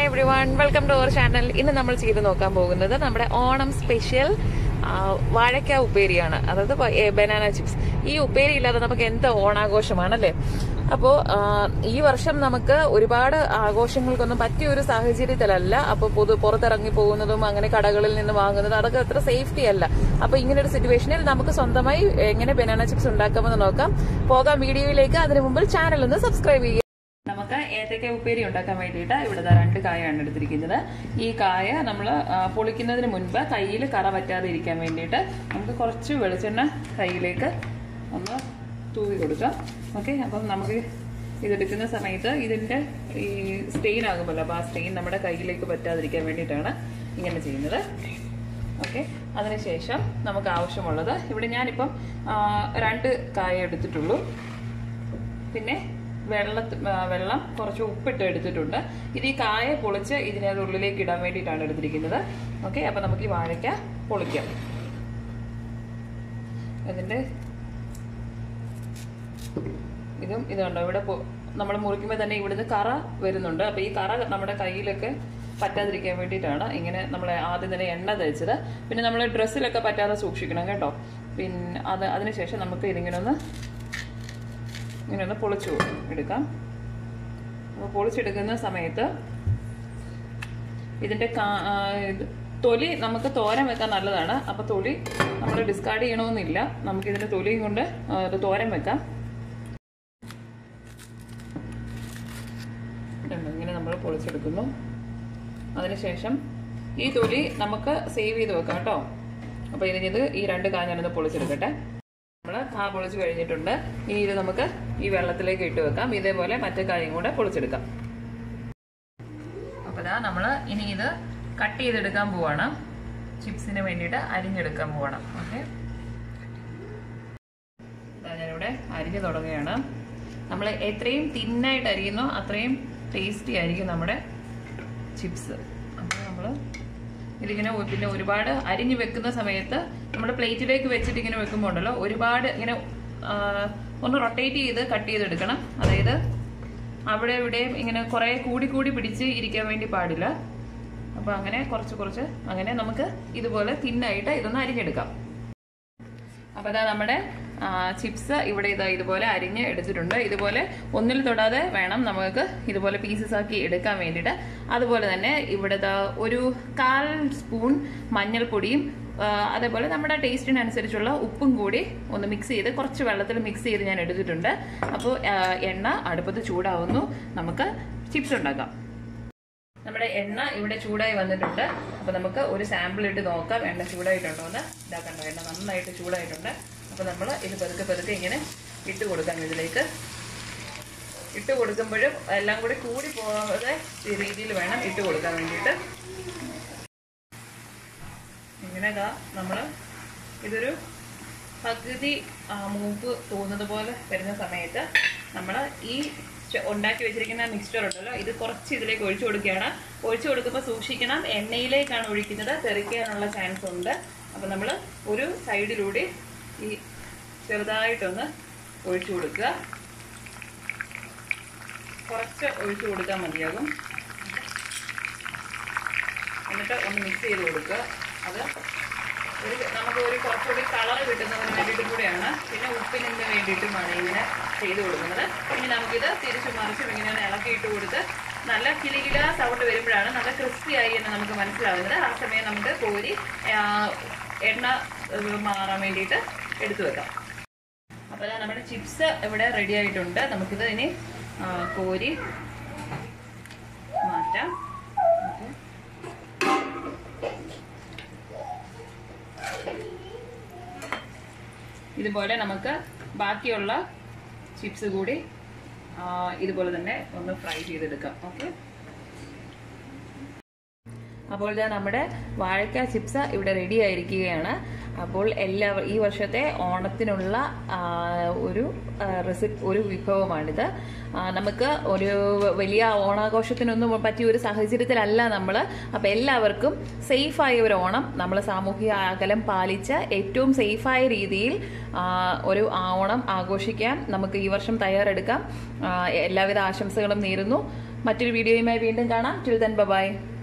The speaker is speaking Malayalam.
every everyone welcome to our channel ഇന്ന് നമ്മൾ ചെയ്ത് നോക്കാൻ പോകുന്നത് നമ്മുടെ ഓണം സ്പെഷ്യൽ വാഴയ്ക്ക ഉപ്പേരിയാണ് അതായത് ബനാന ചിപ്സ് ഈ ഉപ്പേരി ഇല്ലാതെ നമുക്ക് എന്ത് ഓണാഘോഷമാണല്ലേ അപ്പോൾ ഈ വർഷം നമുക്ക് ഒരുപാട് ആഘോഷങ്ങൾക്കൊന്നും പറ്റിയ ഒരു സാഹചര്യത്തിലല്ല അപ്പോൾ പൊതു പുറത്തിറങ്ങി പോകുന്നതും അങ്ങനെ കടകളിൽ നിന്ന് വാങ്ങുന്നതും അതൊക്കെ അത്ര സേഫ്റ്റി അല്ല അപ്പോൾ ഇങ്ങനെ ഒരു സിറ്റുവേഷനിൽ നമുക്ക് സ്വന്തമായി എങ്ങനെ ബനാന ചിപ്സ് ഉണ്ടാക്കാമെന്ന് നോക്കാം പോകാം വീഡിയോയിലേക്ക് അതിനു മുമ്പിൽ ചാനൽ ഒന്ന് സബ്സ്ക്രൈബ് ചെയ്യുക നമുക്ക് ഏത്തക്ക ഉപ്പേരി ഉണ്ടാക്കാൻ വേണ്ടിയിട്ട് ഇവിടെ ദാ രണ്ട് കായാണ് എടുത്തിരിക്കുന്നത് ഈ കായ നമ്മൾ പൊളിക്കുന്നതിന് മുൻപ് കയ്യിൽ കറ പറ്റാതെ ഇരിക്കാൻ വേണ്ടിയിട്ട് നമുക്ക് കുറച്ച് വെളിച്ചെണ്ണ കയ്യിലേക്ക് ഒന്ന് തൂവി കൊടുക്കാം ഓക്കെ അപ്പം നമുക്ക് ഇതെടുക്കുന്ന സമയത്ത് ഇതിൻ്റെ ഈ സ്റ്റെയിൻ ആകുമല്ലോ അപ്പോൾ ആ സ്റ്റെയിൻ നമ്മുടെ കയ്യിലേക്ക് പറ്റാതിരിക്കാൻ വേണ്ടിയിട്ടാണ് ഇങ്ങനെ ചെയ്യുന്നത് ഓക്കെ അതിനുശേഷം നമുക്ക് ആവശ്യമുള്ളത് ഇവിടെ ഞാനിപ്പം രണ്ട് കായ എടുത്തിട്ടുള്ളൂ പിന്നെ വെള്ള വെള്ളം കുറച്ച് ഉപ്പിട്ട് എടുത്തിട്ടുണ്ട് ഇത് ഈ കായ പൊളിച്ച് ഇതിനെ ഉള്ളിലേക്ക് ഇടാൻ വേണ്ടിയിട്ടാണ് എടുത്തിരിക്കുന്നത് ഓക്കെ അപ്പം നമുക്ക് ഈ വാഴയ്ക്ക പൊളിക്കാം ഇതിൻ്റെ ഇതും ഇതുണ്ടോ ഇവിടെ നമ്മൾ മുറിക്കുമ്പോൾ തന്നെ ഇവിടുന്ന് കറ വരുന്നുണ്ട് അപ്പോൾ ഈ കറ നമ്മുടെ കയ്യിലൊക്കെ പറ്റാതിരിക്കാൻ വേണ്ടിയിട്ടാണ് ഇങ്ങനെ നമ്മൾ ആദ്യം തന്നെ എണ്ണ തേച്ചത് പിന്നെ നമ്മൾ ഡ്രസ്സിലൊക്കെ പറ്റാതെ സൂക്ഷിക്കണം കേട്ടോ പിന്നെ അത് അതിനുശേഷം നമുക്ക് ഇതിങ്ങനെ ഒന്ന് ഇങ്ങനെ ഒന്ന് പൊളിച്ചു എടുക്കാം അപ്പോൾ പൊളിച്ചെടുക്കുന്ന സമയത്ത് ഇതിൻ്റെ തൊലി നമുക്ക് തോരൻ വെക്കാൻ നല്ലതാണ് അപ്പോൾ തൊലി നമ്മൾ ഡിസ്കാർഡ് ചെയ്യണമെന്നില്ല നമുക്ക് ഇതിൻ്റെ തൊലിയും കൊണ്ട് അത് തോരൻ വെക്കാം ഇങ്ങനെ നമ്മൾ പൊളിച്ചെടുക്കുന്നു അതിനുശേഷം ഈ തൊലി നമുക്ക് സേവ് ചെയ്ത് വെക്കാം കേട്ടോ അപ്പോൾ ഇതിനിത് ഈ രണ്ട് കാ ഞാനൊന്ന് പൊളിച്ചെടുക്കട്ടെ നമ്മൾ കാ പൊളിച്ച് കഴിഞ്ഞിട്ടുണ്ട് ഇനി ഇത് നമുക്ക് ഈ വെള്ളത്തിലേക്ക് ഇട്ട് വെക്കാം ഇതേപോലെ മറ്റേ കായും കൂടെ പൊളിച്ചെടുക്കാം അപ്പോൾ ഇതാ നമ്മൾ ഇനി ഇത് കട്ട് ചെയ്തെടുക്കാൻ പോവാണ് ചിപ്സിന് വേണ്ടിയിട്ട് അരിഞ്ഞെടുക്കാൻ പോവാണ് ഓക്കെ ഞാനിവിടെ അരിഞ്ഞു തുടങ്ങുകയാണ് നമ്മൾ എത്രയും തിന്നായിട്ട് അരിയുന്നോ അത്രയും ടേസ്റ്റി ആയിരിക്കും നമ്മുടെ ചിപ്സ് അപ്പോൾ നമ്മൾ ഇതിങ്ങനെ പിന്നെ ഒരുപാട് അരിഞ്ഞ് വെക്കുന്ന സമയത്ത് നമ്മൾ പ്ലേറ്റിലേക്ക് വെച്ചിട്ട് ഇങ്ങനെ വെക്കുമ്പോൾ ഉണ്ടല്ലോ ഒരുപാട് ഇങ്ങനെ ഒന്ന് റൊട്ടേറ്റ് ചെയ്ത് കട്ട് ചെയ്തെടുക്കണം അതായത് അവിടെ ഇവിടെയും ഇങ്ങനെ കുറേ കൂടി കൂടി പിടിച്ച് ഇരിക്കാൻ വേണ്ടി പാടില്ല അപ്പോൾ അങ്ങനെ കുറച്ച് കുറച്ച് അങ്ങനെ നമുക്ക് ഇതുപോലെ തിന്നായിട്ട് ഇതൊന്ന് അരിഞ്ഞെടുക്കാം അപ്പോൾ അതാ നമ്മുടെ ചിപ്സ് ഇവിടെ ഇതാ ഇതുപോലെ അരിഞ്ഞ് എടുത്തിട്ടുണ്ട് ഇതുപോലെ ഒന്നിൽ തൊടാതെ വേണം നമുക്ക് ഇതുപോലെ പീസസ് ആക്കി എടുക്കാൻ വേണ്ടിയിട്ട് അതുപോലെ തന്നെ ഇവിടെ ഒരു കാൽ സ്പൂൺ മഞ്ഞൾപ്പൊടിയും അതേപോലെ നമ്മുടെ ടേസ്റ്റിനനുസരിച്ചുള്ള ഉപ്പും കൂടി ഒന്ന് മിക്സ് ചെയ്ത് കുറച്ച് വെള്ളത്തിൽ മിക്സ് ചെയ്ത് ഞാൻ എടുത്തിട്ടുണ്ട് അപ്പോൾ എണ്ണ അടുപ്പത്ത് ചൂടാവുന്നു നമുക്ക് ചിപ്സ് ഉണ്ടാക്കാം നമ്മുടെ എണ്ണ ഇവിടെ ചൂടായി വന്നിട്ടുണ്ട് അപ്പോൾ നമുക്ക് ഒരു സാമ്പിൾ ഇട്ട് നോക്കാം എണ്ണ ചൂടായിട്ടുണ്ടോ എന്ന് ഇതാക്കണ്ടോ എണ്ണ നന്നായിട്ട് ചൂടായിട്ടുണ്ട് അപ്പോൾ നമ്മൾ ഇത് പതുക്കെ പതുക്കെ ഇങ്ങനെ ഇട്ട് കൊടുക്കാം ഇതിലേക്ക് ഇട്ട് കൊടുക്കുമ്പോഴും എല്ലാം കൂടി കൂടി പോകാതെ രീതിയിൽ വേണം ഇട്ട് കൊടുക്കാൻ വേണ്ടിയിട്ട് ഇങ്ങനെ നമ്മൾ ഇതൊരു പകുതി മൂപ്പ് തോന്നുന്നത് പോലെ വരുന്ന സമയത്ത് നമ്മൾ ഈ ഉണ്ടാക്കി വെച്ചിരിക്കുന്ന മിക്സ്ചർ ഉണ്ടല്ലോ ഇത് കുറച്ച് ഇതിലേക്ക് ഒഴിച്ചു കൊടുക്കുകയാണ് ഒഴിച്ചു കൊടുക്കുമ്പോൾ സൂക്ഷിക്കണം എണ്ണയിലേക്കാണ് ഒഴിക്കുന്നത് തെറിക്കാനുള്ള ചാൻസ് ഉണ്ട് അപ്പം നമ്മൾ ഒരു സൈഡിലൂടെ ഈ ചെറുതായിട്ടൊന്ന് ഒഴിച്ചു കൊടുക്കുക കുറച്ച് ഒഴിച്ചു കൊടുത്താൽ മതിയാകും എന്നിട്ട് ഒന്ന് മിക്സ് ചെയ്ത് കൊടുക്കുക അത് ഒരു നമുക്ക് ഒരു കുറച്ചുകൂടി കളർ കിട്ടുന്നതിന് വേണ്ടിയിട്ടും കൂടെയാണ് പിന്നെ ഉപ്പിന് വേണ്ടിയിട്ടുമാണ് ഇങ്ങനെ ചെയ്ത് കൊടുക്കുന്നത് ഇനി നമുക്കിത് തിരിച്ചു മറിച്ചും ഇങ്ങനെ ഒന്ന് ഇളക്കിയിട്ട് കൊടുത്ത് നല്ല കിലികില സൗണ്ട് വരുമ്പോഴാണ് നല്ല ക്രിസ്പി ആയി എന്ന് നമുക്ക് മനസ്സിലാവുന്നത് ആ സമയം നമുക്ക് കോരി എണ്ണ മാറാൻ വേണ്ടിയിട്ട് എടുത്തു വെക്കാം അപ്പോൾ നമ്മുടെ ചിപ്സ് ഇവിടെ റെഡി ആയിട്ടുണ്ട് നമുക്കിത് ഇനി കോരി മാറ്റാം ഇതുപോലെ നമുക്ക് ബാക്കിയുള്ള ചിപ്സ് കൂടി ഇതുപോലെ തന്നെ ഒന്ന് ഫ്രൈ ചെയ്തെടുക്കാം ഓക്കെ അപ്പോൾ ഇതാ നമ്മുടെ വാഴക്ക ചിപ്സ് ഇവിടെ റെഡി ആയിരിക്കുകയാണ് അപ്പോൾ എല്ലാ ഈ വർഷത്തെ ഓണത്തിനുള്ള ഒരു റെസിപ്പി ഒരു വിഭവമാണിത് നമുക്ക് ഒരു വലിയ ഓണാഘോഷത്തിനൊന്നും പറ്റിയ ഒരു സാഹചര്യത്തിലല്ല നമ്മൾ അപ്പോൾ എല്ലാവർക്കും സേഫായ ഒരു ഓണം നമ്മൾ സാമൂഹിക അകലം പാലിച്ച് ഏറ്റവും സേഫായ രീതിയിൽ ഒരു ഓണം ആഘോഷിക്കാൻ നമുക്ക് ഈ വർഷം തയ്യാറെടുക്കാം എല്ലാവിധ ആശംസകളും നേരുന്നു മറ്റൊരു വീഡിയോയുമായി വീണ്ടും കാണാം ടിൽ ദൻ ബൈ